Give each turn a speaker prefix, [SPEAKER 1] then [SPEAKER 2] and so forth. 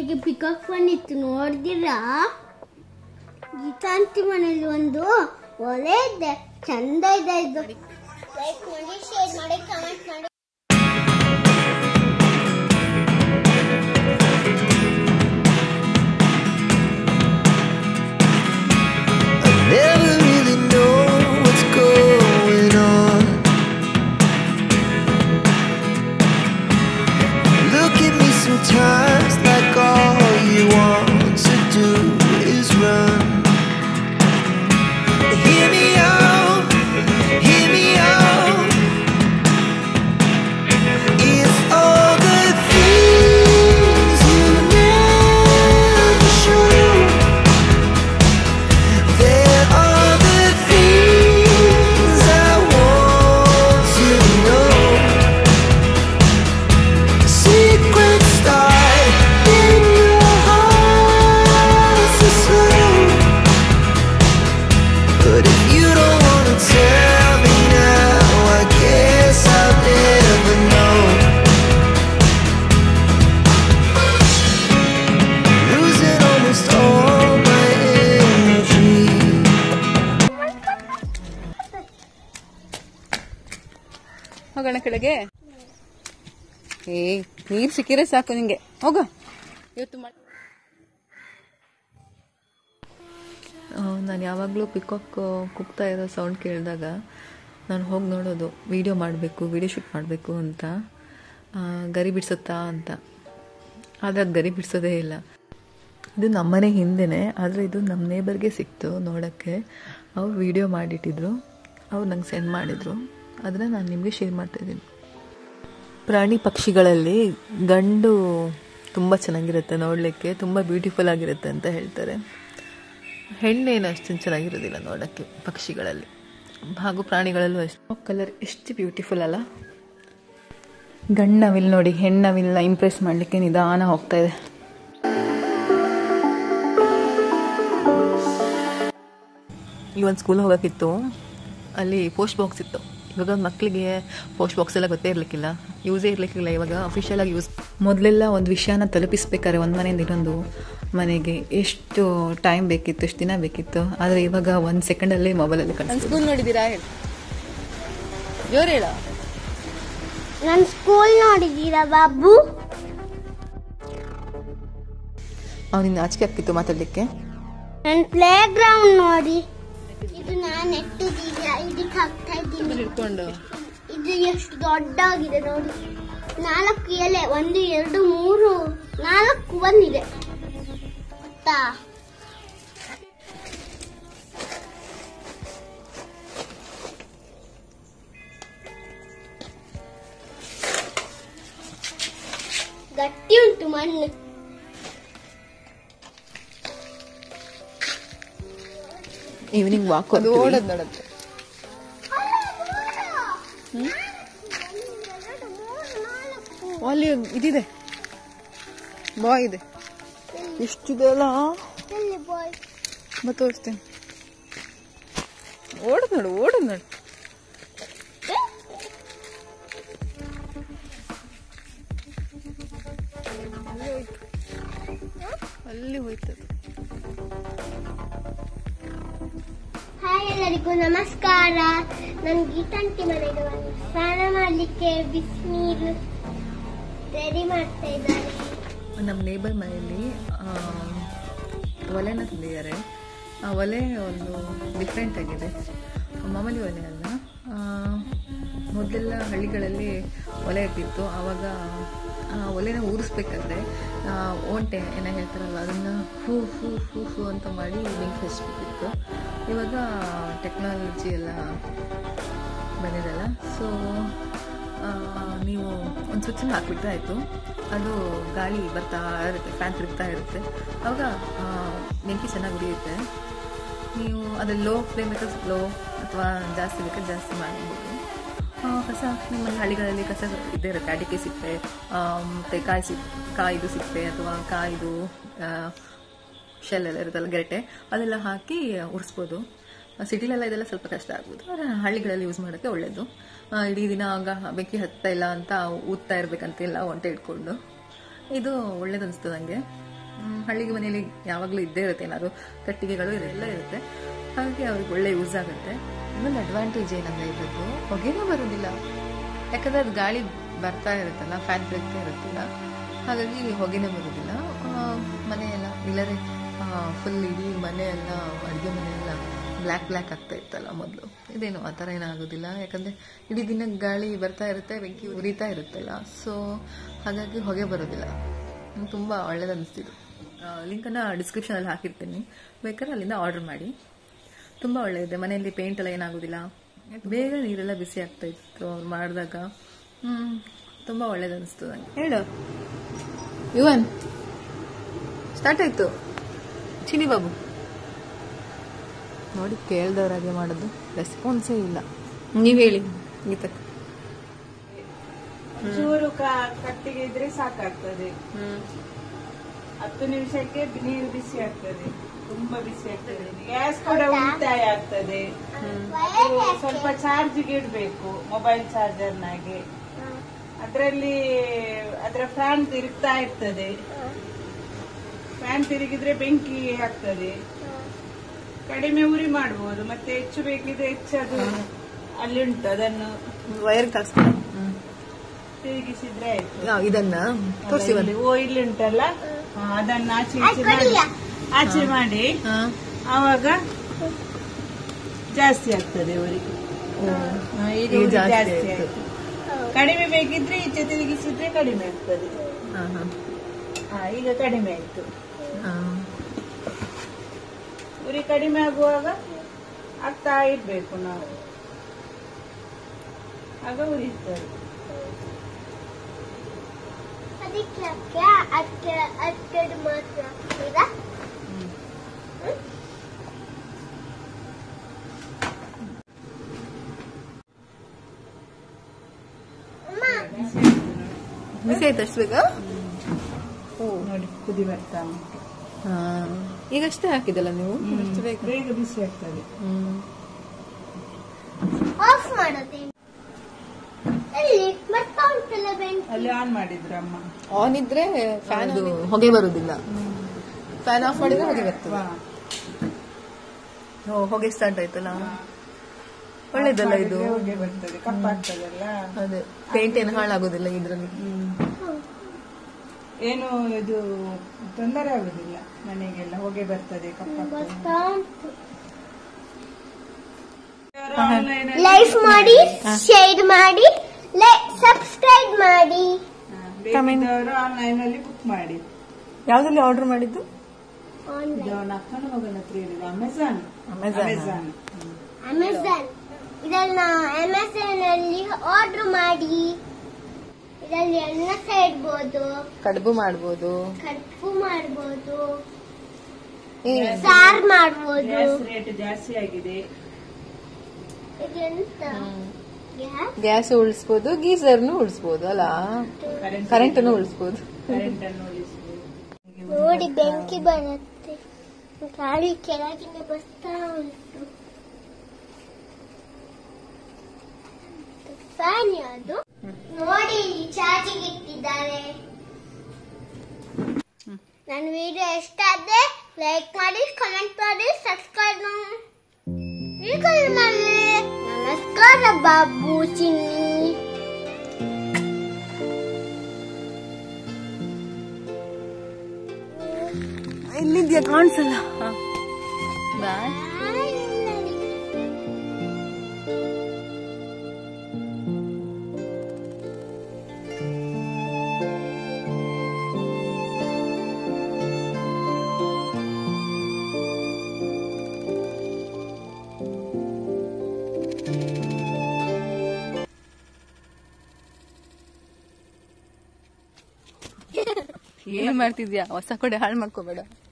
[SPEAKER 1] ಮನೆಗೆ ಪಿಕಪ್ ಬಂದಿತ್ತು ನೋಡ್ದಿರಾ ಗೀತಾಂತಿ ಮನೇಲಿ ಒಂದು ಒಲೆ ಇದೆ ಚಂದ ಇದೆ ಇದು ಲೈಕ್ ಮಾಡಿ ಶೇರ್ ಮಾಡಿ ಕಮೆಂಟ್ ಮಾಡಿ
[SPEAKER 2] Never really know what's going on. Look at me sometimes like all you want to do is run. Hear me out, hear me out. If all the things you never show. There are the things I want to know. Secrets start in your heart so slow. But if you don't wanna tell me now, I guess I'll never know. Losing almost all my energy.
[SPEAKER 3] ಹೋಗೋಣ ಕೆಳಗೆ ಏ ನೀರ್ ಸಿಕ್ಕಿದ್ರೆ ಸಾಕು ನಿಂಗೆ ಹೋಗ ಇವತ್ತು ಮಳೆ
[SPEAKER 4] ನಾನು ಯಾವಾಗಲೂ ಪಿಕಾಕ್ ಕುಗ್ತಾ ಇರೋ ಸೌಂಡ್ ಕೇಳಿದಾಗ ನಾನು ಹೋಗಿ ನೋಡೋದು ವಿಡಿಯೋ ಮಾಡಬೇಕು ವಿಡಿಯೋ ಶೂಟ್ ಮಾಡಬೇಕು ಅಂತ ಆ, ಗರಿ ಬಿಡಿಸುತ್ತಾ ಅಂತ ಆದರೆ ಅದು ಗರಿ ಬಿಡಿಸೋದೇ ಇಲ್ಲ ಇದು ನಮ್ಮನೆ ಹಿಂದೆನೇ ಆದರೆ ಇದು ನಮ್ಮ ನೇಬರ್ಗೆ ಸಿಕ್ತು ನೋಡೋಕ್ಕೆ ಅವ್ರು ವಿಡಿಯೋ ಮಾಡಿಟ್ಟಿದ್ರು ಅವ್ರು ನಂಗೆ ಸೆಂಡ್ ಮಾಡಿದರು ಅದನ್ನು ನಾನು ನಿಮಗೆ ಶೇರ್ ಮಾಡ್ತಾಯಿದ್ದೀನಿ ಪ್ರಾಣಿ ಪಕ್ಷಿಗಳಲ್ಲಿ ಗಂಡು ತುಂಬ ಚೆನ್ನಾಗಿರುತ್ತೆ ನೋಡಲಿಕ್ಕೆ ತುಂಬ ಬ್ಯೂಟಿಫುಲ್ ಆಗಿರುತ್ತೆ ಅಂತ ಹೇಳ್ತಾರೆ ಹೆಣ್ಣೇನು ಅಷ್ಟೊಂದು ಚೆನ್ನಾಗಿರೋದಿಲ್ಲ ನೋಡೋಕ್ಕೆ ಪಕ್ಷಿಗಳಲ್ಲಿ ಹಾಗೂ ಪ್ರಾಣಿಗಳಲ್ಲೂ ಅಷ್ಟು ಕಲರ್ ಎಷ್ಟು ಬ್ಯೂಟಿಫುಲ್ ಅಲ್ಲ
[SPEAKER 3] ಗಂಡವಿಲ್ ನೋಡಿ ಹೆಣ್ಣವಿಲ್ಲ ಇಂಪ್ರೆಸ್ ಮಾಡಲಿಕ್ಕೆ ನಿಧಾನ ಹೋಗ್ತಾ ಇದೆ
[SPEAKER 4] ಈ ಒಂದು ಸ್ಕೂಲ್ ಹೋಗೋಕ್ಕಿತ್ತು ಅಲ್ಲಿ ಪೋಸ್ಟ್ ಬಾಕ್ಸ್ ಇತ್ತು ಇವಾಗ ಮಕ್ಕಳಿಗೆ ಪೋಸ್ಟ್ ಬಾಕ್ಸ್ ಎಲ್ಲ ಗೊತ್ತೇ ಇರಲಿಕ್ಕಿಲ್ಲ ಯೂಸೇ ಇರಲಿಕ್ಕಿಲ್ಲ ಇವಾಗ ಅಫಿಷಿಯಲ್ ಆಗಿ ಯೂಸ್
[SPEAKER 3] ಮೊದಲೆಲ್ಲ ಒಂದು ವಿಷಯನ ತಲುಪಿಸ್ಬೇಕಾದ್ರೆ ಒಂದು ಮನೆಯಿಂದ ಇನ್ನೊಂದು ಮನೆಗೆ ಎಷ್ಟು ಟೈಮ್ ಬೇಕಿತ್ತು ಎಷ್ಟು ದಿನ ಬೇಕಿತ್ತು ಆದರೆ ಇವಾಗ ಒಂದು ಸೆಕೆಂಡಲ್ಲೇ ಮೊಬೈಲಲ್ಲಿ
[SPEAKER 4] ನನ್ನ
[SPEAKER 3] ಕಳಿಸ್ಬೋದು
[SPEAKER 4] ಸ್ಕೂಲ್ ನೋಡಿದ್ದೀರಾ ಹೇಳಿ ಜೋರು ಹೇಳ
[SPEAKER 1] ನನ್ನ ಸ್ಕೂಲ್ ನೋಡಿದ್ದೀರಾ ಬಾಬು
[SPEAKER 4] ಅವನಿಂದ ಆಚೆಗೆ ಆಗ್ತಿತ್ತು ಮಾತಾಡಲಿಕ್ಕೆ
[SPEAKER 1] ನನ್ನ ಪ್ಲೇ ಗ್ರೌಂಡ್ ನೋಡಿ ಇದು ನಾನು ನೆಟ್ಟಿದ್ದೀಗ ಇದಕ್ಕೆ ಹಾಕ್ತಾ ಇದ್ದೀನಿ
[SPEAKER 4] ಹಿಡ್ಕೊಂಡು
[SPEAKER 1] ಇದು ಎಷ್ಟು ದೊಡ್ಡಾಗಿದೆ ನೋಡಿ ನಾಲ್ಕು ಎಲೆ ಒಂದು ಎರಡು ಮೂರು ನಾಲ್ಕು ಬಂದಿದೆ ಗೊತ್ತಾ ಗಟ್ಟಿ ಉಂಟು ಮಣ್ಣು
[SPEAKER 4] ಈವ್ನಿಂಗ್ ವಾಕ್
[SPEAKER 3] ಅದು ಓಡೋದು ನೋಡತ್ತೆ
[SPEAKER 4] ಅಲ್ಲಿ ಇದಿದೆ ಬಾಯ್ ಇದೆ ಎಷ್ಟಿದೆ ಅಲ್ಲ
[SPEAKER 1] ಬಾಯ್
[SPEAKER 4] ಮತ್ತೆ ತೋರಿಸ್ತೇನೆ ಓಡದ್ ನೋಡು ಓಡದ್ ನೋಡು ಅಲ್ಲಿ ಹೋಯ್ತು. ಅಲ್ಲಿ ಹೋಯ್ತದು
[SPEAKER 1] ಹಾಯ್ ಎಲ್ಲರಿಗೂ ನಮಸ್ಕಾರ ನಾನು ಗೀತಾಂಟಿ ಮನೆಗೆ ಬಂದು ಸ್ನಾನ ಮಾಡಲಿಕ್ಕೆ ಬಿಸಿನೀರು ರೆಡಿ ಮಾಡ್ತಾ ಇದ್ದಾರೆ
[SPEAKER 4] ನಮ್ಮ ನೇಬರ್ ಮನೆಯಲ್ಲಿ ಆ, ಒಲೆನ ತಂದಿದ್ದಾರೆ ಆ ಒಲೆ ಒಂದು ಡಿಫ್ರೆಂಟ್ ಆಗಿದೆ ಮಾಮೂಲಿ ಒಲೆ ಅಲ್ಲ ಆ, ಮೊದಲೆಲ್ಲ ಹಳ್ಳಿಗಳಲ್ಲಿ ಒಲೆ ಇರ್ತಿತ್ತು ಆವಾಗ ಆ ಒಲೆನ ಊರಿಸ್ಬೇಕಾದ್ರೆ ಆ, ಒಂಟೆ ಏನೋ ಹೇಳ್ತಾರಲ್ಲ ಅದನ್ನು ಹೂ ಹೂ ಹೂ ಹೂ ಅಂತ ಮಾಡಿ ಬೆಂಕಿ ಹಚ್ಬೇಕಿತ್ತು ಇವಾಗ ಟೆಕ್ನಾಲಜಿ ಎಲ್ಲ ಬಂದಿದೆಲ್ಲ ಸೊ ನೀವು ಒಂದು ಸ್ವಿಚ್ಚನ್ನು ಹಾಕ್ಬಿಟ್ರೆ ಆಯಿತು ಅದು ಗಾಳಿ ಬರ್ತಾ ಇರುತ್ತೆ ಫ್ಯಾನ್ ತಿರುಗ್ತಾ ಇರುತ್ತೆ ಆವಾಗ ಆ, ಬೆಂಕಿ ಚೆನ್ನಾಗಿ ಉರಿಯುತ್ತೆ ನೀವು ಅದ್ರ ಲೋ ಫ್ಲೇಮ್ ಬೇಕಾದ್ರೆ ಲೋ ಅಥವಾ ಜಾಸ್ತಿ ಬೇಕಾದ್ರೆ ಜಾಸ್ತಿ ಮಾಡ್ಬೋದು ಆ, ಕಸ ನಿಮ್ಮಲ್ಲಿ ಹಳ್ಳಿಗಳಲ್ಲಿ ಕಸ ಇದ್ದೇ ಇರುತ್ತೆ ಅಡಿಕೆ ಸಿಪ್ಪೆ ಆ, ಮತ್ತೆ ಕಾಯಿ ಸಿಪ್ ಕಾಯಿದು ಸಿಪ್ಪೆ ಅಥವಾ ಕಾಯಿದು ಶೆಲ್ ಎಲ್ಲ ಇರುತ್ತಲ್ಲ ಗೆರಟೆ ಅದೆಲ್ಲ ಹಾಕಿ ಉರಿಸ್ಬೋದು ಸಿಟಿಲೆಲ್ಲ ಇದೆಲ್ಲ ಸ್ವಲ್ಪ ಕಷ್ಟ ಆಗ್ಬೋದು ಆದರೆ ಹಳ್ಳಿಗಳಲ್ಲಿ ಯೂಸ್ ಮಾಡೋಕ್ಕೆ ಒಳ್ಳೆಯದು ಆ, ಇಡೀ ದಿನ ಆಗ ಬೆಂಕಿ ಹತ್ತಾ ಇಲ್ಲ ಅಂತ ಊದ್ತಾ ಇರ್ಬೇಕಂತಿಲ್ಲ ಒಂಟೆ ಇಟ್ಕೊಂಡು ಇದು ಒಳ್ಳೇದು ಅನಿಸ್ತು ನನಗೆ ಮ್, ಹಳ್ಳಿಗೆ ಮನೆಯಲ್ಲಿ ಯಾವಾಗಲೂ ಇದ್ದೇ ಇರುತ್ತೆ ಏನಾದ್ರು ಕಟ್ಟಿಗೆಗಳು ಇದೆಲ್ಲ ಇರುತ್ತೆ ಹಾಗಾಗಿ ಅವ್ರಿಗೆ ಒಳ್ಳೆ ಯೂಸ್ ಆಗುತ್ತೆ ಇನ್ನೊಂದು ಅಡ್ವಾಂಟೇಜ್ ಏನಂದ್ರೆ ಇದ್ರದ್ದು ಹೊಗೆನೂ ಬರೋದಿಲ್ಲ ಯಾಕಂದ್ರೆ ಅದು ಗಾಳಿ ಬರ್ತಾ ಇರುತ್ತಲ್ಲ ಫ್ಯಾನ್ ಬೆಳಗ್ತಾ ಇರುತ್ತಲ್ಲ ಹಾಗಾಗಿ ಹೊಗೆನೇ ಬರೋದಿಲ್ಲ ಆ, ಮನೆಯೆಲ್ಲ ಇಲ್ಲರೆ ಫುಲ್ ಇಡೀ ಮನೆ ಎಲ್ಲ ಅಡುಗೆ ಮನೆ ಎಲ್ಲ ಬ್ಲ್ಯಾಕ್ ಬ್ಲ್ಯಾಕ್ ಆಗ್ತಾ ಇತ್ತಲ್ಲ ಮೊದಲು ಇದೇನು ಆ ಥರ ಏನಾಗೋದಿಲ್ಲ ಯಾಕಂದರೆ ಇಡೀ ದಿನ ಗಾಳಿ ಬರ್ತಾ ಇರುತ್ತೆ ಬೆಂಕಿ ಉರಿತಾ ಇರುತ್ತಲ್ಲ ಸೊ ಹಾಗಾಗಿ ಹೊಗೆ ಬರೋದಿಲ್ಲ ನಂಗೆ ತುಂಬ ಒಳ್ಳೇದು ಅನಿಸ್ತಿದ್ದು ಲಿಂಕನ್ನು ಡಿಸ್ಕ್ರಿಪ್ಷನಲ್ಲಿ ಹಾಕಿರ್ತೀನಿ ಬೇಕಾದ್ರೆ ಅಲ್ಲಿಂದ ಆರ್ಡರ್ ಮಾಡಿ ತುಂಬ ಒಳ್ಳೆಯದೆ ಮನೆಯಲ್ಲಿ ಪೇಂಟ್ ಎಲ್ಲ ಏನಾಗೋದಿಲ್ಲ ಬೇಗ ನೀರೆಲ್ಲ ಬಿಸಿ ಆಗ್ತಾ ಇತ್ತು ಅವ್ರು ಮಾಡಿದಾಗ ತುಂಬ ಒಳ್ಳೇದು ಅನಿಸ್ತು ನನಗೆ ಹೇಳು ಯುವನ್ ಸ್ಟಾರ್ಟ್ ಆಯ್ತು ಚಿನಿ ಬಾಬು ನೋಡಿ ಕೇಳ್ದವ್ರಾಗೆ ಮಾಡೋದು ರೆಸ್ಪಾನ್ಸೇ ಇಲ್ಲ ನೀವು ಹೇಳಿ ಗೀತಕ್ಕೆ
[SPEAKER 5] ಚೂರು ಕ- ಕಟ್ಟಿಗೆ ಇದ್ರೆ ಸಾಕಾಗ್ತದೆ ಹತ್ತು ನಿಮಿಷಕ್ಕೆ ನೀರು ಬಿಸಿ ಆಗ್ತದೆ ತುಂಬಾ ಬಿಸಿ ಆಗ್ತದೆ ಗ್ಯಾಸ್ ಕೂಡ ಉಳಿತಾಯ ಆಗ್ತದೆ ಇದು ಸ್ವಲ್ಪ ಚಾರ್ಜ್ಗೆ ಇಡ್ಬೇಕು ಮೊಬೈಲ್ ಚಾರ್ಜರ್ನಾಗೆ ಅದರಲ್ಲಿ ಅದರ ಫ್ಯಾನ್ ತಿರುಗ್ತಾ ಇರ್ತದೆ ಫ್ಯಾನ್ ತಿರುಗಿದ್ರೆ ಬೆಂಕಿ ಆಗ್ತದೆ ಕಡಿಮೆ ಉರಿ ಮಾಡ್ಬೋದು ಮತ್ತೆ ಹೆಚ್ಚು ಬೇಕಿದ್ರೆ ಹೆಚ್ಚು ಅದು ಅಲ್ಲಿ ಉಂಟು ಅದನ್ನು
[SPEAKER 4] ವೈರ್ ಕಳಿಸ್ತಾರೆ
[SPEAKER 5] ತಿರುಗಿಸಿದ್ರೆ ಆಯ್ತು
[SPEAKER 4] ಇದನ್ನ ತೋರಿಸಿ
[SPEAKER 5] ಇಲ್ಲಿ ಓ ಇಲ್ಲಿ ಉಂಟಲ್ಲ ಹಾ, ಅದನ್ನ ಆಚೆ ಈಚೆ ಮಾಡಿ ಆಚೆ ಮಾಡಿ ಆವಾಗ ಜಾಸ್ತಿ ಆಗ್ತದೆ ಉರಿ ಹಾ, ಈಗ
[SPEAKER 4] ಈಗ
[SPEAKER 5] ಉರಿ
[SPEAKER 4] ಜಾಸ್ತಿ
[SPEAKER 5] ಜಾಸ್ತಿ
[SPEAKER 4] ಆಯ್ತು.
[SPEAKER 5] ಆಯ್ತು ಕಡಿಮೆ ಬೇಕಿದ್ರೆ ಈಚೆ ತಿರುಗಿಸಿದ್ರೆ ಕಡಿಮೆ ಆಗ್ತದೆ ಹಾ, ಈಗ ಕಡಿಮೆ ಆಯ್ತು ಉರಿ ಕಡಿಮೆ ಆಗುವಾಗ ಆಗ್ತಾ ಇರ್ಬೇಕು ನಾವು ಆಗ ಉರಿತದೆ
[SPEAKER 1] ಅದಕ್ಕೆ ಅಕ್ಕೆ ಅಕ್ಕೆ ಅಕ್ಕದ ಮಾತ್ರ ಹಾಕ್ತೀರಾ
[SPEAKER 4] ಬಿಸಿ ಆಯ್ತು ಅಷ್ಟು ಬೇಗ
[SPEAKER 5] ನೋಡಿ ಕುದಿ ಬರ್ತಾ ಉಂಟು
[SPEAKER 4] ಈಗ ಅಷ್ಟೇ ಹಾಕಿದಲ್ಲ ನೀವು ಅಷ್ಟು ಬೇಗ
[SPEAKER 5] ಬೇಗ ಬಿಸಿ ಆಗ್ತದೆ
[SPEAKER 4] ಹ್ಮ್
[SPEAKER 1] ಆಫ್ ಮಾಡೋದೇನು ಅಲ್ಲಿ ಬರ್ತಾ ಉಂಟಲ್ಲ ಬೆಂಕಿ
[SPEAKER 5] ಅಲ್ಲಿ ಆನ್ ಮಾಡಿದ್ರು ಅಮ್ಮ
[SPEAKER 4] ಆನ್ ಇದ್ರೆ ಫ್ಯಾನ್ ಹೊಗೆ ಬರುದಿಲ್ಲ ಫ್ಯಾನ್ ಆಫ್ ಮಾಡಿದ್ರೆ ಹೊಗೆ ಬರ್ತದೆ
[SPEAKER 5] ವಾ.
[SPEAKER 4] ಓ, ಹೊಗೆ ಸ್ಟಾರ್ಟ್ ಆಯ್ತಲ್ಲ ಒಳ್ಳೇದಲ್ಲ ಇದು
[SPEAKER 5] ಮಾಡಿದ್ರೆ ಹೊಗೆ ಬರ್ತದೆ ಕಪ್ಪಾಗ್ತದಲ್ಲ
[SPEAKER 4] ಅದೇ ಪೇಂಟ್ ಏನು ಹಾಳಾಗೋದಿಲ್ಲ ಇದ್ರಲ್ಲಿ
[SPEAKER 5] ಏನು ಇದು ತೊಂದರೆ ಆಗುದಿಲ್ಲ ಮನೆಗೆಲ್ಲ ಹೊಗೆ ಬರ್ತದೆ ಕಪ್ಪಾಗ್ತದೆ
[SPEAKER 1] ಬರ್ತಾ ಉಂಟು
[SPEAKER 5] ಆನ್ಲೈನ್
[SPEAKER 1] ಲೈಕ್ ಮಾಡಿ ಶೇರ್ ಮಾಡಿ ಸಬ್ಸ್ಕ್ರೈಬ್ ಮಾಡಿ
[SPEAKER 5] ಬೇಕಿದ್ದವರು ಆನ್ಲೈನ್ ಅಲ್ಲಿ ಬುಕ್ ಮಾಡಿ
[SPEAKER 4] ಯಾವ್ದ್ರಲ್ಲಿ ಆರ್ಡರ್ ಮಾಡಿದ್ದು
[SPEAKER 5] ಇದು ಅವನ ಅಕ್ಕನ ಮಗನ ಹತ್ರ ಇರೋದು ಅಮೆಝಾನ್
[SPEAKER 4] Amazon.
[SPEAKER 5] ಅಮೆಝಾನ್
[SPEAKER 1] ಅಮೆಝಾನ್ ಇದನ್ನ ಅಮೆಝಾನ್ ಅಲ್ಲಿ ಆರ್ಡರ್ ಮಾಡಿ ಇದರಲ್ಲಿ ಎಲ್ಲ ಸಹ ಇಡ್ಬೋದು
[SPEAKER 4] ಕಡುಬು ಮಾಡ್ಬೋದು
[SPEAKER 1] ಕಟ್ಪು ಮಾಡ್ಬೋದು ಸಾರ್ ಮಾಡ್ಬೋದು
[SPEAKER 5] ಗ್ಯಾಸ್ ರೇಟ್ ಜಾಸ್ತಿ ಆಗಿದೆ
[SPEAKER 1] ಇದೆಂತ ಗ್ಯಾಸ್
[SPEAKER 4] ಗ್ಯಾಸ್ ಉಳಿಸ್ಬೋದು ಗೀಸರ್ನು ಉಳಿಸ್ಬೋದು ಅಲ್ಲ
[SPEAKER 5] ಕರೆಂಟ್
[SPEAKER 4] ಕರೆಂಟ್ ಉಳಿಸ್ಬೋದು
[SPEAKER 5] ಕರೆಂಟ್ ಅನ್ನು ಉಳಿಸುವುದು
[SPEAKER 1] ನೋಡಿ ಬೆಂಕಿ ಬರುತ್ತೆ ಗಾಳಿ ಕೆಳಗಿಂದ ಬರ್ತಾ ಉಂಟು ಫ್ಯಾನ್ ಯಾವುದು ನೋಡಿ ಇಲ್ಲಿ ಚಾರ್ಜಿಂಗ್ ಇಟ್ಟಿದ್ದಾರೆ ನನ್ನ ವಿಡಿಯೋ ಇಷ್ಟ ಆದ್ರೆ ಲೈಕ್ ಮಾಡಿ ಕಮೆಂಟ್ ಮಾಡಿ ಸಬ್ಸ್ಕ್ರೈಬ್ ಮಾಡಿ ನಮಸ್ಕಾರ ಬಾಬು ಚಿನ್ನಿ
[SPEAKER 4] ಇಲ್ಲಿದ್ಯಾ ಕಾಣಿಸಲ್ಲ ಬಾಯ್ ಏನ್ ಮಾಡ್ತಿದ್ಯಾ ಹೊಸ ಕೊಡೆ ಹಾಳು ಮಾಡ್ಕೋಬೇಡ